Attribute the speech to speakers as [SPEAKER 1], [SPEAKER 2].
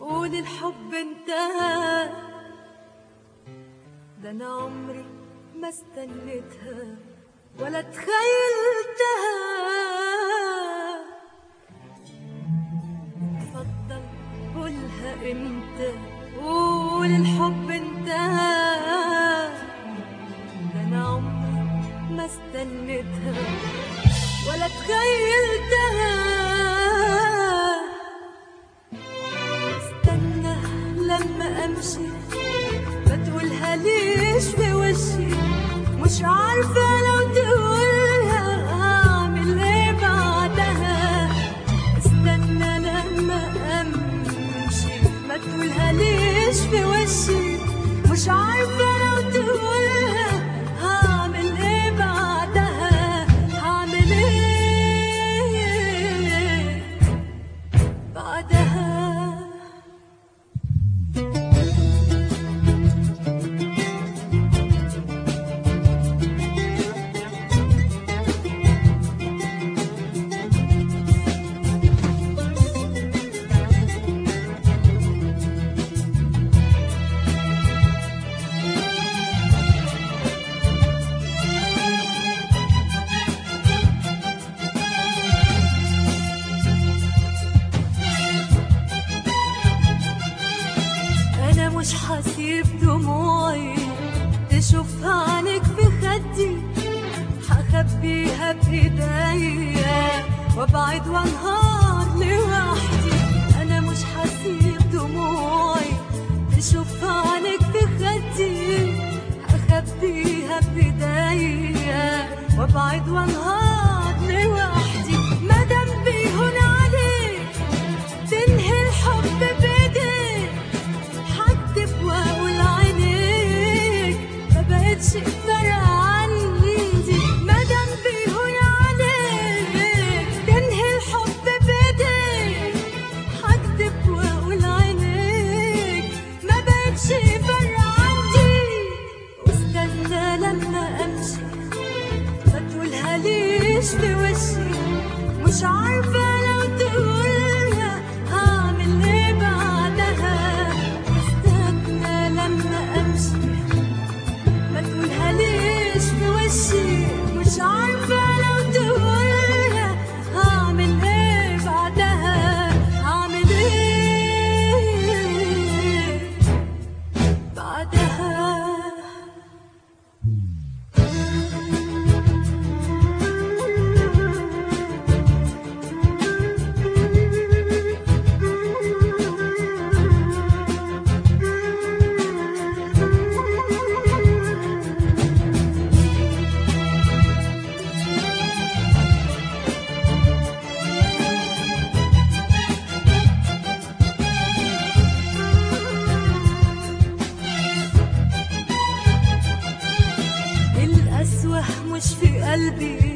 [SPEAKER 1] قول الحب انتهى ده انا عمري ما استنيتها ولا تخيلتها اتفضل قولها انت قول الحب انتهى ده انا عمري ما استنيتها ولا تخيلتها استنى لما امشي ما تقولها ليش في وشي مش عارفة لو تقولها هعمل ايه بعدها استنى لما امشي ما تقولها ليش في وشي مش عارفة لو تقولها هعمل ايه بعدها هعمل ايه بعدها انا مش حسيب دموعي تشوفها عنك في خدي هخبيها بايديا وابعد وانهار لوحدي انا مش حسيب دموعي تشوفها عنك في خدي هخبيها بايديا وابعد وانهار لوحدي مادام بيهون عليك تنهي الحب بايديك هكتب واقول عينيك ما بقتش فارقة عندي مادام بيهون عليك تنهي الحب بايديك هكتب واقول عينيك ما بقتش فارقة عندي واستنى لما امشي ما تقولها ليش في وشي مش عارفة لو تقولها هعمل ايه بعدها استنى لما امشي ما تقولها ليش في وشي مش عارفة لو تقولها هعمل ايه بعدها هعمل ايه بعدها الأسوح مش في قلبي